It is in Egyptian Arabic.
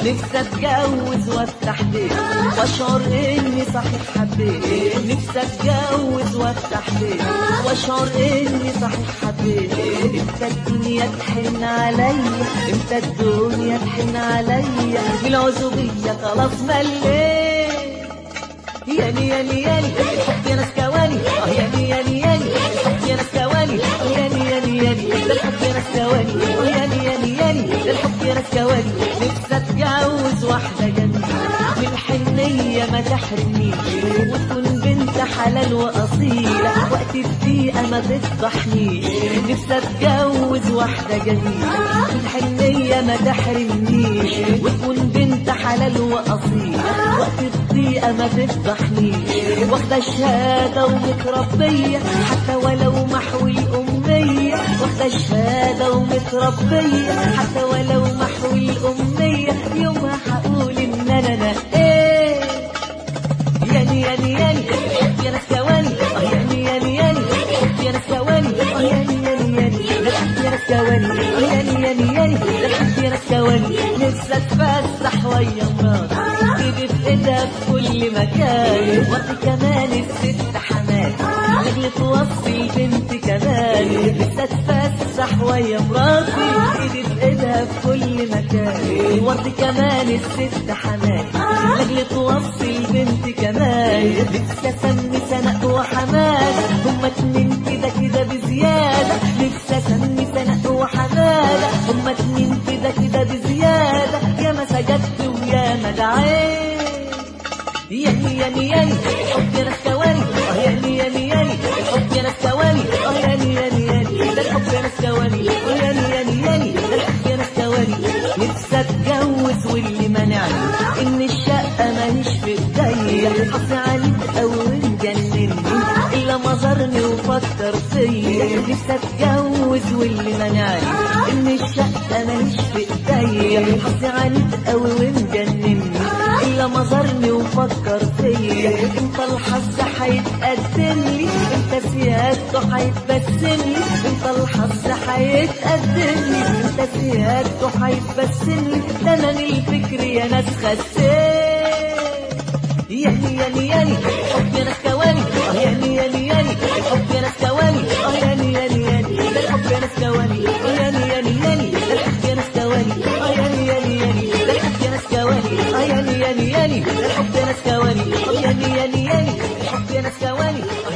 نفسي اتجوز وافتح بيت واشعر اني صحيح حبيت نفسي اتجوز وافتح بيت واشعر اني صحيح حبيت امتى الدنيا تحن عليا امتى الدنيا تحن عليا بالعزوبية خلاص مليت يالي يالي يالي الحب يا ناس كواني اه يالي يالي يالي الحب يا ناس كواني اه يالي يالي يالي ده الحب يا ناس كواني اه يالي يالي يالي ده الحب يا ناس كواني نفسي اتجوز واحدة جميلة بالحنية ما تحرمنيش وتكون بنت حلال وأصيلة وقت الدقيقة ما تفضحنيش نفسي اتجوز واحدة جميلة بالحنية ما تحرمنيش وتكون بنت حلال وأصيلة وقت الدقيقة ما تفضحنيش واخدة الشهادة ومتربية حتى ولو محو الأمية واخدة الشهادة ومتربية حتى ولو محو الأمية يومها هقول إن أنا أنا إيه ياني ياني ياني الحب يا ناس ثواني اه ياني ياني ياني الحب يا ناس ثواني اه ياني ياني ياني ده الحب يا ناس ثواني اه ياني ياني ياني ده الحب يا ناس ثواني نفسي اتفسح ويا مراتي ايدي في ايدها في كل مكان وقت كمان الست حماد لاجل توصي البنت كمان نفسي اتفسح ويا مراتي ايدي في ايدها في كل مكان وقت كمان الست حماد لاجل توصي البنت كمان نفسي اسمي سناء وحماد هما اتنين كده كده بزيادة نفسي اسمي سناء وحمادة هما اتنين كده كده بزيادة يا ما سجدت ويا ما دعيت ياني ياني ياني الحب يا ناس ثواني اه ياني ياني ياني الحب يا ناس ثواني اه ياني ياني ياني ده الحب يا ناس ثواني اه ياني ياني ياني ده الحب يا ناس ثواني نفسي اتجوز واللي منعني ان الشقه ماليش في ايديا حظي عليك او مجنني الا ما زارني وفكر فيا نفسي اتجوز واللي منعني ان الشقه ماليش في ايديا حظي عليك او مجنني الا ما زارني وفكر فيا انت الحظ هيتقدم لي انت سيادته هيتبسم لي انت الحظ هيتقدم لي انت سيادته هيتبسم لي ده انا من الفكر يا ناس خسيت ياني ياني ياني الحب يا ناس ثواني اه ياني ياني ياني الحب يا ناس ثواني اه ياني ياني ياني ده الحب يا ناس ثواني اه ياني ياني ياني ده الحب يا ناس ثواني اه ياني ياني ياني ده الحب يا ناس ثواني اه ياني ياني ياني ده الحب يا ناس ثواني اه ياني ياني ياني الحب يا ناس ثواني